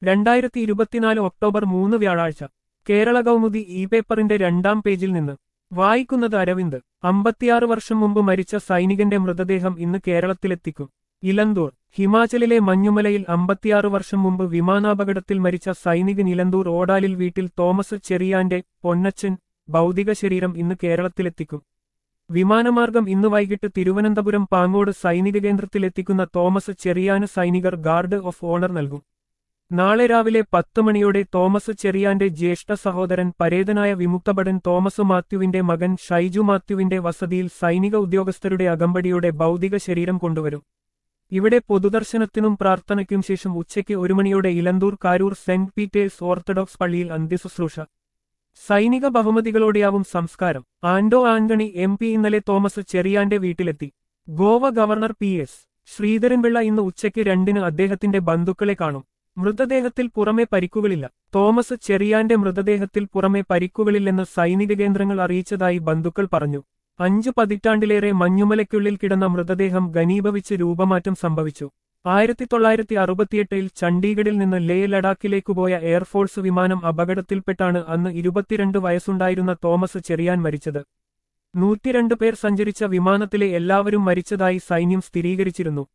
രണ്ടായിരത്തി ഇരുപത്തിനാല് ഒക്ടോബർ മൂന്ന് വ്യാഴാഴ്ച കേരള കൗമുദി ഇ പേപ്പറിന്റെ രണ്ടാം പേജിൽ നിന്ന് വായിക്കുന്നത് അരവിന്ദ് അമ്പത്തിയാറ് വർഷം മുമ്പ് മരിച്ച സൈനികന്റെ മൃതദേഹം ഇന്ന് കേരളത്തിലെത്തിക്കും ഇലന്തൂർ ഹിമാചലിലെ മഞ്ഞുമലയിൽ അമ്പത്തിയാറ് വർഷം മുമ്പ് വിമാനാപകടത്തിൽ മരിച്ച സൈനികൻ ഇലന്തൂർ ഓടാലിൽ വീട്ടിൽ തോമസ് ചെറിയാന്റെ പൊന്നച്ചൻ ഭൗതിക ശരീരം ഇന്ന് കേരളത്തിലെത്തിക്കും വിമാനമാർഗം ഇന്ന് വൈകിട്ട് തിരുവനന്തപുരം പാങ്ങോട് സൈനിക കേന്ദ്രത്തിലെത്തിക്കുന്ന തോമസ് ചെറിയാന് സൈനികർ ഗാർഡ് ഓഫ് ഓണർ നൽകും നാളെ രാവിലെ പത്ത് മണിയോടെ തോമസ് ചെറിയാന്റെ ജ്യേഷ്ഠ സഹോദരൻ പരേതനായ വിമുക്തഭടൻ തോമസ് മാത്യുവിന്റെ മകൻ ഷൈജു മാത്യുവിന്റെ വസതിയിൽ സൈനിക ഉദ്യോഗസ്ഥരുടെ അകമ്പടിയോടെ ഭൗതിക ശരീരം കൊണ്ടുവരും ഇവിടെ പൊതുദർശനത്തിനും പ്രാർത്ഥനയ്ക്കും ശേഷം ഉച്ചയ്ക്ക് ഒരു മണിയോടെ Elanthoor Karoor saint Peter's Orthodox പള്ളിയിൽ അന്ത്യശുശ്രൂഷ സൈനിക ബഹുമതികളോടെയാവും സംസ്കാരം ആൻഡോ ആന്റണി എം പി ഇന്നലെ തോമസ് ചെറിയാന്റെ വീട്ടിലെത്തി Goa governor P S Sreedharan Pillai ഇന്ന് ഉച്ചയ്ക്ക് രണ്ടിന് അദ്ദേഹത്തിന്റെ ബന്ധുക്കളെ കാണും മൃതദേഹത്തിൽ പുറമെ പരിക്കുകളില്ല തോമസ് ചെറിയാന്റെ മൃതദേഹത്തിൽ പുറമെ പരിക്കുകളില്ലെന്ന് സൈനിക കേന്ദ്രങ്ങൾ അറിയിച്ചതായി ബന്ധുക്കൾ പറഞ്ഞു അഞ്ചു പതിറ്റാണ്ടിലേറെ മഞ്ഞുമലയ്ക്കുള്ളിൽ കിടന്ന മൃതദേഹം ഘനീഭവിച്ച് രൂപമാറ്റം സംഭവിച്ചു ആയിരത്തി തൊള്ളായിരത്തി അറുപത്തിയെട്ടിൽ ചണ്ഡീഗഡിൽ നിന്ന് ലേ ലഡാക്കിലേക്കു പോയ എയർഫോഴ്സ് വിമാനം അപകടത്തിൽപ്പെട്ടാണ് അന്ന് ഇരുപത്തിരണ്ട് വയസ്സുണ്ടായിരുന്ന തോമസ് ചെറിയാൻ മരിച്ചത് നൂറ്റിരണ്ട് പേർ സഞ്ചരിച്ച വിമാനത്തിലെ എല്ലാവരും മരിച്ചതായി സൈന്യം സ്ഥിരീകരിച്ചിരുന്നു